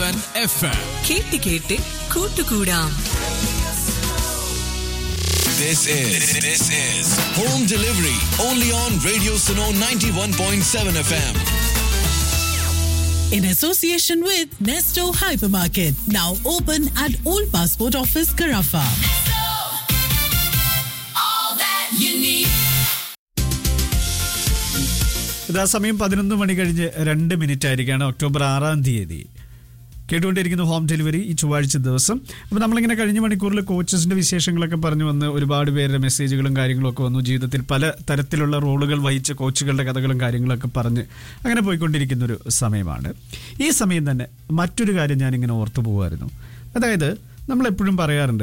And F M കേട്ട് കേട്ട് കൂട്ടുകൂടാം This is this is home delivery only on Radio Suno 91.7 FM. in association with Nesto Hypermarket, now open at Old Passport Office, Carafa. ഇതാ സമയം പതിനൊന്ന് മണി കഴിഞ്ഞ് രണ്ട് മിനിറ്റ് ആയിരിക്കാണ് ഒക്ടോബർ ആറാം തീയതി കേട്ടുകൊണ്ടിരിക്കുന്ന ഹോം ഡെലിവറി ഈ ചൊവ്വാഴ്ച ദിവസം അപ്പോൾ നമ്മളിങ്ങനെ കഴിഞ്ഞ മണിക്കൂറിൽ കോച്ചസിന്റെ വിശേഷങ്ങളൊക്കെ പറഞ്ഞു വന്ന് ഒരുപാട് പേരുടെ മെസ്സേജുകളും കാര്യങ്ങളും ഒക്കെ വന്നു ജീവിതത്തിൽ പല തരത്തിലുള്ള റോളുകൾ വഹിച്ച കോച്ചുകളുടെ കഥകളും കാര്യങ്ങളൊക്കെ പറഞ്ഞ് അങ്ങനെ പോയിക്കൊണ്ടിരിക്കുന്ന ഒരു സമയമാണ് ഈ സമയം തന്നെ മറ്റൊരു കാര്യം ഞാനിങ്ങനെ ഓർത്തു പോകുമായിരുന്നു അതായത് നമ്മളെപ്പോഴും പറയാറുണ്ട്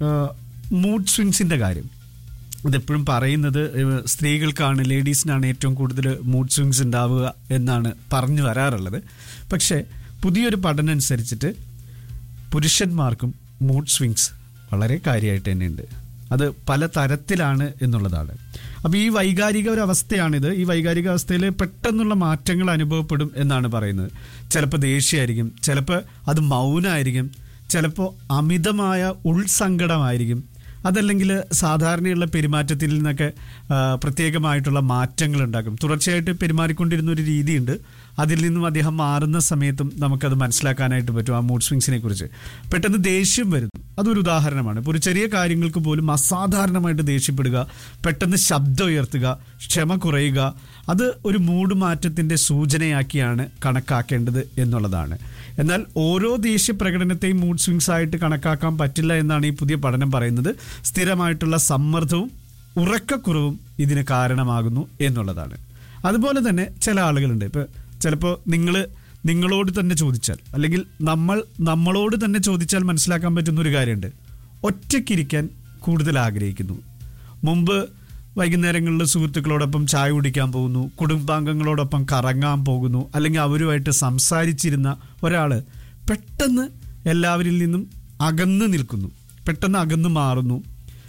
മൂഡ് സ്വിങ്സിന്റെ കാര്യം ഇതെപ്പോഴും പറയുന്നത് ഏഹ്, സ്ത്രീകൾക്കാണ് ലേഡീസിനാണ് ഏറ്റവും കൂടുതൽ മൂഡ് സ്വിങ്സ് ഉണ്ടാവുക എന്നാണ് പറഞ്ഞു വരാറുള്ളത് പക്ഷേ പുതിയൊരു പഠനം അനുസരിച്ചിട്ട് പുരുഷന്മാർക്കും മൂഡ് സ്വിങ്സ് വളരെ കാര്യമായിട്ട് തന്നെയുണ്ട് അത് പല തരത്തിലാണ് എന്നുള്ളതാണ് അപ്പോൾ ഈ വൈകാരിക ഒരു അവസ്ഥയാണിത് ഈ വൈകാരിക അവസ്ഥയിൽ പെട്ടെന്നുള്ള മാറ്റങ്ങൾ അനുഭവപ്പെടും എന്നാണ് പറയുന്നത് ചിലപ്പോൾ ദേഷ്യമായിരിക്കും ചിലപ്പോൾ അത് മൗനമായിരിക്കും ചിലപ്പോൾ അമിതമായ ഉൾസങ്കടമായിരിക്കും അതല്ലെങ്കിൽ സാധാരണയുള്ള പെരുമാറ്റത്തിൽ നിന്നൊക്കെ ആ, പ്രത്യേകമായിട്ടുള്ള മാറ്റങ്ങൾ ഉണ്ടാക്കും തുടർച്ചയായിട്ട് പെരുമാറിക്കൊണ്ടിരുന്ന ഒരു രീതിയുണ്ട് അതിൽ നിന്നും അദ്ദേഹം മാറുന്ന സമയത്തും നമുക്കത് മനസ്സിലാക്കാനായിട്ട് പറ്റും ആ മൂഡ് സ്വിങ്സിനെ കുറിച്ച് പെട്ടെന്ന് ദേഷ്യം വരുന്നു അതൊരു ഉദാഹരണമാണ് ഇപ്പോൾ ഒരു ചെറിയ കാര്യങ്ങൾക്ക് പോലും അസാധാരണമായിട്ട് ദേഷ്യപ്പെടുക പെട്ടെന്ന് ശബ്ദം ഉയർത്തുക ക്ഷമ കുറയുക അത് ഒരു മൂഡ് മാറ്റത്തിന്റെ സൂചനയാക്കിയാണ് കണക്കാക്കേണ്ടത് എന്നുള്ളതാണ് എന്നാൽ ഓരോ ദേഷ്യ പ്രകടനത്തെയും മൂഡ് സ്വിങ്സ് ആയിട്ട് കണക്കാക്കാൻ പറ്റില്ല എന്നാണ് ഈ പുതിയ പഠനം പറയുന്നത് സ്ഥിരമായിട്ടുള്ള സമ്മർദ്ദവും ഉറക്കക്കുറവും ഇതിന് കാരണമാകുന്നു എന്നുള്ളതാണ് അതുപോലെ തന്നെ ചില ആളുകളുണ്ട് ഇപ്പൊ ചിലപ്പോൾ നിങ്ങൾ നിങ്ങളോട് തന്നെ ചോദിച്ചാൽ അല്ലെങ്കിൽ നമ്മൾ നമ്മളോട് തന്നെ ചോദിച്ചാൽ മനസ്സിലാക്കാൻ പറ്റുന്ന ഒരു കാര്യമുണ്ട് ഒറ്റയ്ക്കിരിക്കാൻ കൂടുതൽ ആഗ്രഹിക്കുന്നു മുമ്പ് വൈകുന്നേരങ്ങളിൽ സുഹൃത്തുക്കളോടൊപ്പം ചായ കുടിക്കാൻ പോകുന്നു കുടുംബാംഗങ്ങളോടൊപ്പം കറങ്ങാൻ പോകുന്നു അല്ലെങ്കിൽ അവരുമായിട്ട് സംസാരിച്ചിരുന്ന ഒരാൾ പെട്ടെന്ന് എല്ലാവരിൽ നിന്നും അകന്ന് നിൽക്കുന്നു പെട്ടെന്ന് അകന്ന് മാറുന്നു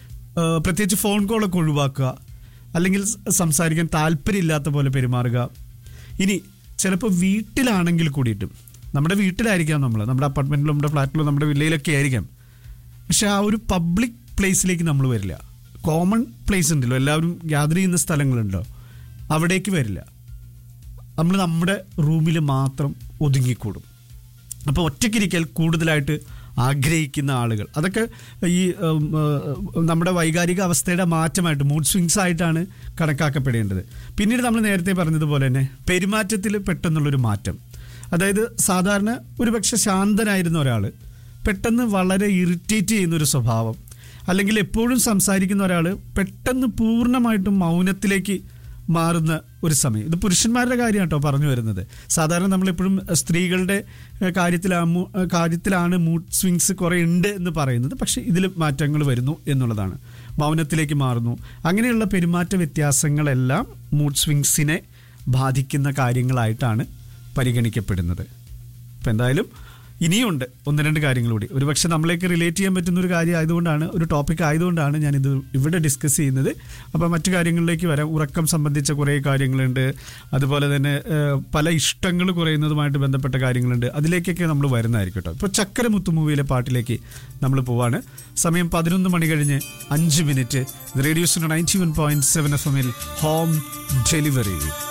ഏഹ് പ്രത്യേകിച്ച് ഫോൺ കോളൊക്കെ ഒഴിവാക്കുക അല്ലെങ്കിൽ സ് സംസാരിക്കാൻ താല്പര്യമില്ലാത്ത പോലെ പെരുമാറുക ഇനി ചിലപ്പോൾ വീട്ടിലാണെങ്കിൽ കൂടിയിട്ടും നമ്മുടെ വീട്ടിലായിരിക്കാം നമ്മൾ നമ്മുടെ അപ്പാർട്ട്മെന്റിലും നമ്മുടെ ഫ്ലാറ്റിലും നമ്മുടെ വില്ലയിലൊക്കെ ആയിരിക്കാം പക്ഷെ ആ ഒരു പബ്ലിക് പ്ലേസിലേക്ക് നമ്മൾ വരില്ല കോമൺ പ്ലേസ് ഉണ്ടല്ലോ എല്ലാവരും ഗ്യാദർ ചെയ്യുന്ന സ്ഥലങ്ങളുണ്ടോ അവിടേക്ക് വരില്ല നമ്മൾ നമ്മുടെ റൂമിൽ മാത്രം ഒതുങ്ങിക്കൂടും അപ്പോൾ ഒറ്റയ്ക്കിരിക്കൽ കൂടുതലായിട്ട് ആഗ്രഹിക്കുന്ന ആളുകൾ അതൊക്കെ ഈ ഉം, ഉം, നമ്മുടെ വൈകാരിക അവസ്ഥയുടെ മാറ്റമായിട്ട് മൂഡ് സ്വിങ്സ് ആയിട്ടാണ് കണക്കാക്കപ്പെടേണ്ടത് പിന്നീട് നമ്മൾ നേരത്തെ പറഞ്ഞതുപോലെ തന്നെ പെരുമാറ്റത്തിൽ പെട്ടെന്നുള്ളൊരു മാറ്റം അതായത് സാധാരണ ഒരുപക്ഷെ ശാന്തനായിരുന്ന ഒരാൾ പെട്ടെന്ന് വളരെ ഇറിറ്റേറ്റ് ചെയ്യുന്ന ഒരു സ്വഭാവം അല്ലെങ്കിൽ എപ്പോഴും സംസാരിക്കുന്ന ഒരാൾ പെട്ടെന്ന് പൂർണ്ണമായിട്ടും മൗനത്തിലേക്ക് മാറുന്ന ഒരു സമയം ഇത് പുരുഷന്മാരുടെ കാര്യം കേട്ടോ പറഞ്ഞു വരുന്നത് സാധാരണ നമ്മളെപ്പോഴും സ്ത്രീകളുടെ ഏഹ്, കാര്യത്തിലാണ് മൂ- ഏഹ്, കാര്യത്തിലാണ് മൂഡ് സ്വിങ്സ് കുറേ ഉണ്ട് എന്ന് പറയുന്നത് പക്ഷേ ഇതിൽ മാറ്റങ്ങൾ വരുന്നു എന്നുള്ളതാണ് മൗനത്തിലേക്ക് മാറുന്നു അങ്ങനെയുള്ള പെരുമാറ്റ വ്യത്യാസങ്ങളെല്ലാം മൂഡ് സ്വിങ്സിനെ ബാധിക്കുന്ന കാര്യങ്ങളായിട്ട് പരിഗണിക്കപ്പെടുന്നത് അപ്പം എന്തായാലും ഇനിയുണ്ട് ഒന്ന് രണ്ട് കാര്യങ്ങൾ കൂടി ഒരുപക്ഷെ നമ്മളേക്ക് റിലേറ്റ് ചെയ്യാൻ പറ്റുന്ന ഒരു കാര്യം ആയതുകൊണ്ടാണ് ഒരു ടോപ്പിക് ആയതുകൊണ്ടാണ് ഞാനിത് ഇവിടെ ഡിസ്കസ് ചെയ്യുന്നത് അപ്പോൾ മറ്റു കാര്യങ്ങളിലേക്ക് വരാം ഉറക്കം സംബന്ധിച്ച കുറേ കാര്യങ്ങളുണ്ട് അതുപോലെ തന്നെ ഏഹ്, പല ഇഷ്ടങ്ങൾ കുറയുന്നതുമായിട്ട് ബന്ധപ്പെട്ട കാര്യങ്ങളുണ്ട് അതിലേക്കൊക്കെ നമ്മൾ വരുന്നതായിരിക്കും കേട്ടോ ഇപ്പോൾ ചക്കരമുത്തു മൂവിയിലെ പാട്ടിലേക്ക് നമ്മൾ പോവാണ് സമയം പതിനൊന്ന് മണി കഴിഞ്ഞ് അഞ്ച് മിനിറ്റ് റേഡിയോസിന് ninety one point seven F എമ്മിൽ ഹോം ഡെലിവറി